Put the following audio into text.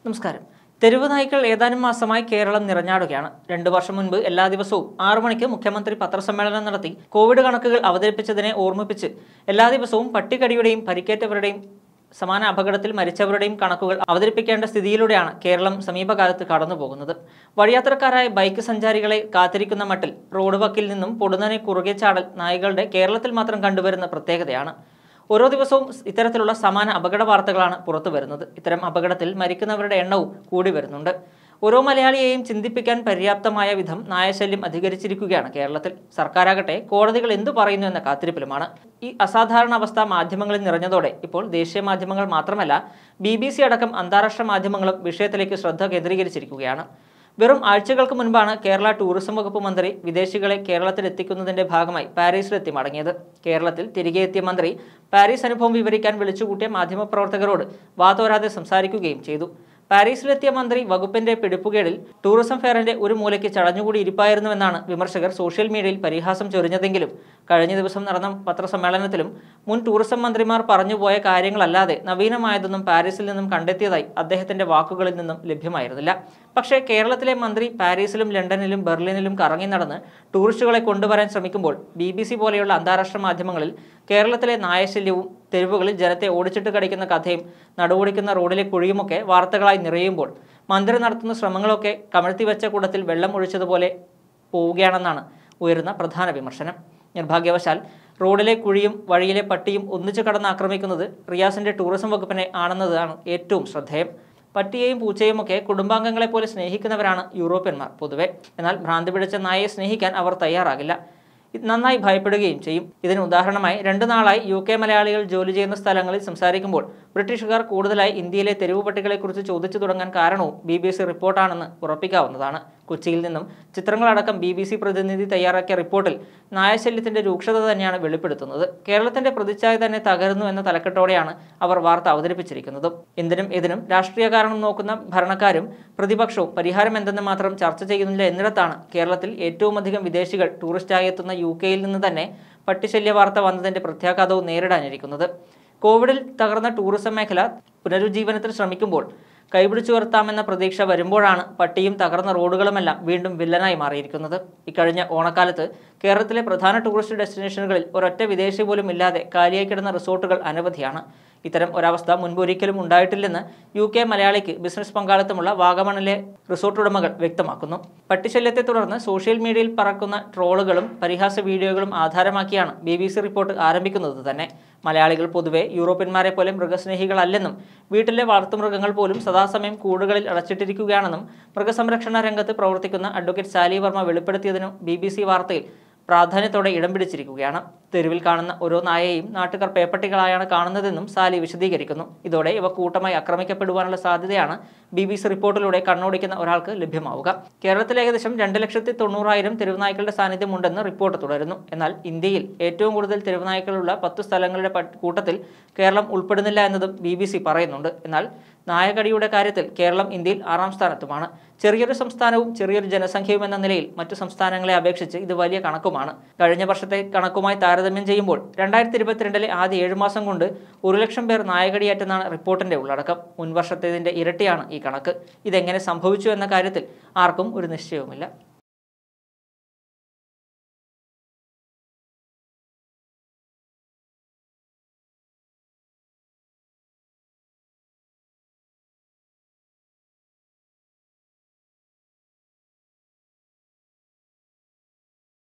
നമസ്കാരം തെരുവ് നായ്ക്കൾ ഏതാനും മാസമായി കേരളം നിറഞ്ഞാടുകയാണ് രണ്ടു വർഷം മുൻപ് എല്ലാ ദിവസവും ആറു മണിക്ക് മുഖ്യമന്ത്രി പത്രസമ്മേളനം നടത്തി കോവിഡ് കണക്കുകൾ അവതരിപ്പിച്ചതിനെ ഓർമ്മിപ്പിച്ച് എല്ലാ ദിവസവും പട്ടികടിയുടെയും പരിക്കേറ്റവരുടെയും സമാന അപകടത്തിൽ മരിച്ചവരുടെയും കണക്കുകൾ അവതരിപ്പിക്കേണ്ട സ്ഥിതിയിലൂടെയാണ് കേരളം സമീപകാലത്ത് കടന്നുപോകുന്നത് വഴിയാത്രക്കാരായ ബൈക്ക് സഞ്ചാരികളെ കാത്തിരിക്കുന്ന മട്ടിൽ റോഡ് വക്കിൽ നിന്നും പൊടുന്നനെ കുറുകെ ചാടൽ നായ്ക്കളുടെ കേരളത്തിൽ മാത്രം കണ്ടുവരുന്ന പ്രത്യേകതയാണ് ഓരോ ദിവസവും ഇത്തരത്തിലുള്ള സമാന അപകട വാർത്തകളാണ് പുറത്തു വരുന്നത് ഇത്തരം അപകടത്തിൽ മരിക്കുന്നവരുടെ എണ്ണവും കൂടി വരുന്നുണ്ട് ഓരോ മലയാളിയെയും ചിന്തിപ്പിക്കാൻ പര്യാപ്തമായ വിധം നായശല്യം അധികരിച്ചിരിക്കുകയാണ് കേരളത്തിൽ സർക്കാരാകട്ടെ കോടതികൾ എന്തു പറയുന്നു എന്ന കാത്തിരിപ്പിലുമാണ് ഈ അസാധാരണ അവസ്ഥ മാധ്യമങ്ങളിൽ നിറഞ്ഞതോടെ ഇപ്പോൾ ദേശീയ മാധ്യമങ്ങൾ മാത്രമല്ല ബി ബി സി അടക്കം അന്താരാഷ്ട്ര മാധ്യമങ്ങളും വിഷയത്തിലേക്ക് ശ്രദ്ധ കേന്ദ്രീകരിച്ചിരിക്കുകയാണ് വെറും ആഴ്ചകൾക്ക് മുൻപാണ് കേരള ടൂറിസം വകുപ്പ് മന്ത്രി വിദേശികളെ കേരളത്തിൽ എത്തിക്കുന്നതിന്റെ ഭാഗമായി പാരീസിലെത്തി മടങ്ങിയത് കേരളത്തിൽ തിരികെ എത്തിയ മന്ത്രി പാരീസ് അനുഭവം വിവരിക്കാൻ വിളിച്ചുകൂട്ടിയ മാധ്യമപ്രവർത്തകരോട് വാതോരാതെ സംസാരിക്കുകയും ചെയ്തു പാരീസിലെത്തിയ മന്ത്രി വകുപ്പിന്റെ പിടിപ്പുകേടിൽ ടൂറിസം ഫെയറിന്റെ ഒരു മൂലയ്ക്ക് ചടഞ്ഞുകൂടി ഇരിപ്പായിരുന്നുവെന്നാണ് വിമർശകർ സോഷ്യൽ മീഡിയയിൽ പരിഹാസം ചൊരിഞ്ഞതെങ്കിലും കഴിഞ്ഞ ദിവസം നടന്ന പത്രസമ്മേളനത്തിലും മുൻ ടൂറിസം മന്ത്രിമാർ പറഞ്ഞുപോയ കാര്യങ്ങളല്ലാതെ നവീനമായതൊന്നും പാരീസിൽ നിന്നും കണ്ടെത്തിയതായി അദ്ദേഹത്തിന്റെ വാക്കുകളിൽ നിന്നും ലഭ്യമായിരുന്നില്ല പക്ഷേ കേരളത്തിലെ മന്ത്രി പാരീസിലും ലണ്ടനിലും ബെർലിനിലും കറങ്ങി നടന്ന് ടൂറിസ്റ്റുകളെ കൊണ്ടുവരാൻ ശ്രമിക്കുമ്പോൾ ബി ബി സി പോലെയുള്ള അന്താരാഷ്ട്ര മാധ്യമങ്ങളിൽ കേരളത്തിലെ നായശല്യവും തെരുവുകളിൽ ജനത്തെ ഓടിച്ചിട്ട് കടിക്കുന്ന കഥയും നടുവൊടിക്കുന്ന റോഡിലെ കുഴിയുമൊക്കെ വാർത്തകളായി നിറയുമ്പോൾ മന്ത്രി നടത്തുന്ന ശ്രമങ്ങളൊക്കെ കമഴ്ത്തി വെച്ച കൂടത്തിൽ വെള്ളം ഒഴിച്ചതുപോലെ പോവുകയാണെന്നാണ് ഉയരുന്ന പ്രധാന വിമർശനം നിർഭാഗ്യവശാൽ റോഡിലെ കുഴിയും വഴിയിലെ പട്ടിയും ഒന്നിച്ചു കടന്ന് ആക്രമിക്കുന്നത് റിയാസിന്റെ ടൂറിസം വകുപ്പിനെ ആണെന്നതാണ് ഏറ്റവും ശ്രദ്ധേയം പട്ടിയെയും പൂച്ചയും ഒക്കെ കുടുംബാംഗങ്ങളെ പോലെ സ്നേഹിക്കുന്നവരാണ് യൂറോപ്യന്മാർ പൊതുവെ എന്നാൽ ഭ്രാന്തി പിടിച്ച നായയെ സ്നേഹിക്കാൻ അവർ തയ്യാറാകില്ല ഇത് നന്നായി ഭയപ്പെടുകയും ചെയ്യും ഇതിന് ഉദാഹരണമായി രണ്ടു നാളായി യു കെ മലയാളികൾ ജോലി ചെയ്യുന്ന സ്ഥലങ്ങളിൽ സംസാരിക്കുമ്പോൾ ബ്രിട്ടീഷുകാർ കൂടുതലായി ഇന്ത്യയിലെ തെരുവ് പട്ടികളെക്കുറിച്ച് ചോദിച്ചു തുടങ്ങാൻ കാരണവും ബി ബി സി റിപ്പോർട്ടാണെന്ന് ഉറപ്പിക്കാവുന്നതാണ് കൊച്ചിയിൽ നിന്നും ചിത്രങ്ങളടക്കം ബി ബി സി പ്രതിനിധി തയ്യാറാക്കിയ റിപ്പോർട്ടിൽ നായശല്യത്തിന്റെ രൂക്ഷത തന്നെയാണ് വെളിപ്പെടുത്തുന്നത് കേരളത്തിന്റെ പ്രതിച്ഛായ തന്നെ തകരുന്നു എന്ന തലക്കെട്ടോടെയാണ് അവർ വാർത്ത അവതരിപ്പിച്ചിരിക്കുന്നത് എന്തിനും ഇതിനും രാഷ്ട്രീയ കാരണം നോക്കുന്ന ഭരണക്കാരും പ്രതിപക്ഷവും പരിഹാരം എന്തെന്ന് മാത്രം ചർച്ച ചെയ്യുന്നില്ല എന്നിടത്താണ് കേരളത്തിൽ ഏറ്റവും അധികം വിദേശികൾ ടൂറിസ്റ്റായി എത്തുന്ന യു കെയിൽ നിന്ന് തന്നെ പട്ടിശല്യ വാർത്ത വന്നതിന്റെ പ്രത്യാഘാതവും നേരിടാനിരിക്കുന്നത് കോവിഡിൽ തകർന്ന ടൂറിസം മേഖല പുനരുജ്ജീവനത്തിന് ശ്രമിക്കുമ്പോൾ കൈപിടിച്ചുയർത്താമെന്ന പ്രതീക്ഷ വരുമ്പോഴാണ് പട്ടിയും തകർന്ന റോഡുകളുമെല്ലാം വീണ്ടും വില്ലനായി മാറിയിരിക്കുന്നത് ഇക്കഴിഞ്ഞ ഓണക്കാലത്ത് കേരളത്തിലെ പ്രധാന ടൂറിസ്റ്റ് ഡെസ്റ്റിനേഷനുകളിൽ ഒരൊറ്റ വിദേശി പോലും ഇല്ലാതെ കാലിയായി കിടന്ന റിസോർട്ടുകൾ അനവധിയാണ് ഇത്തരം ഒരവസ്ഥ മുൻപ് ഒരിക്കലും ഉണ്ടായിട്ടില്ലെന്ന് യു കെ മലയാളിക്ക് ബിസിനസ് പങ്കാളിത്തമുള്ള വാഗമണിലെ റിസോർട്ട് ഉടമകൾ വ്യക്തമാക്കുന്നു പട്ടിശല്യത്തെ തുടർന്ന് സോഷ്യൽ മീഡിയയിൽ പറക്കുന്ന ട്രോളുകളും പരിഹാസ വീഡിയോകളും ആധാരമാക്കിയാണ് ബി ബി സി റിപ്പോർട്ട് ആരംഭിക്കുന്നത് തന്നെ മലയാളികൾ പൊതുവെ യൂറോപ്യന്മാരെ പോലെ മൃഗസ്നേഹികളല്ലെന്നും വീട്ടിലെ വളർത്തുമൃഗങ്ങൾ പോലും സദാസമയം കൂടുകളിൽ അടച്ചിട്ടിരിക്കുകയാണെന്നും മൃഗസംരക്ഷണ രംഗത്ത് പ്രവർത്തിക്കുന്ന അഡ്വക്കേറ്റ് സാലി വർമ്മ വെളിപ്പെടുത്തിയതിനും ബി ബി സി വാർത്തയിൽ പ്രാധാന്യത്തോടെ ഇടം പിടിച്ചിരിക്കുകയാണ് തെരുവിൽ കാണുന്ന ഓരോ നായയെയും നാട്ടുകാർ പേപ്പട്ടികളായാണ് കാണുന്നതെന്നും സാലി വിശദീകരിക്കുന്നു ഇതോടെ ഇവ കൂട്ടമായി ആക്രമിക്കപ്പെടുവാനുള്ള സാധ്യതയാണ് ബി ബി സി റിപ്പോർട്ടിലൂടെ കണ്ണോടിക്കുന്ന ഒരാൾക്ക് ലഭ്യമാവുക കേരളത്തിൽ ഏകദേശം രണ്ട് ലക്ഷത്തി തൊണ്ണൂറായിരം തെരുവുനായ്ക്കളുടെ സാന്നിധ്യമുണ്ടെന്ന് റിപ്പോർട്ട് തുടരുന്നു എന്നാൽ ഇന്ത്യയിൽ ഏറ്റവും കൂടുതൽ തെരുവുനായ്ക്കളുള്ള പത്ത് സ്ഥലങ്ങളുടെ പട്ട് കൂട്ടത്തിൽ കേരളം ഉൾപ്പെടുന്നില്ല എന്നതും ബി ബി സി പറയുന്നുണ്ട് എന്നാൽ നായകടിയുടെ കാര്യത്തിൽ കേരളം ഇന്ത്യയിൽ ആറാം സ്ഥാനത്തുമാണ് ചെറിയൊരു സംസ്ഥാനവും ചെറിയൊരു ജനസംഖ്യയും എന്ന നിലയിൽ മറ്റു സംസ്ഥാനങ്ങളെ അപേക്ഷിച്ച് ഇത് വലിയ കണക്കുമാണ് കഴിഞ്ഞ വർഷത്തെ കണക്കുമായി താരതമ്യം ചെയ്യുമ്പോൾ രണ്ടായിരത്തി ഇരുപത്തിരണ്ടിലെ ആദ്യ ഏഴ് മാസം കൊണ്ട് ഒരു ലക്ഷം പേർ നായകടിയേറ്റെന്നാണ് റിപ്പോർട്ടിന്റെ ഉള്ളടക്കം മുൻവർഷത്തേതിന്റെ ഇരട്ടിയാണ് ഈ കണക്ക് ഇതെങ്ങനെ സംഭവിച്ചു എന്ന കാര്യത്തിൽ ആർക്കും ഒരു നിശ്ചയവുമില്ല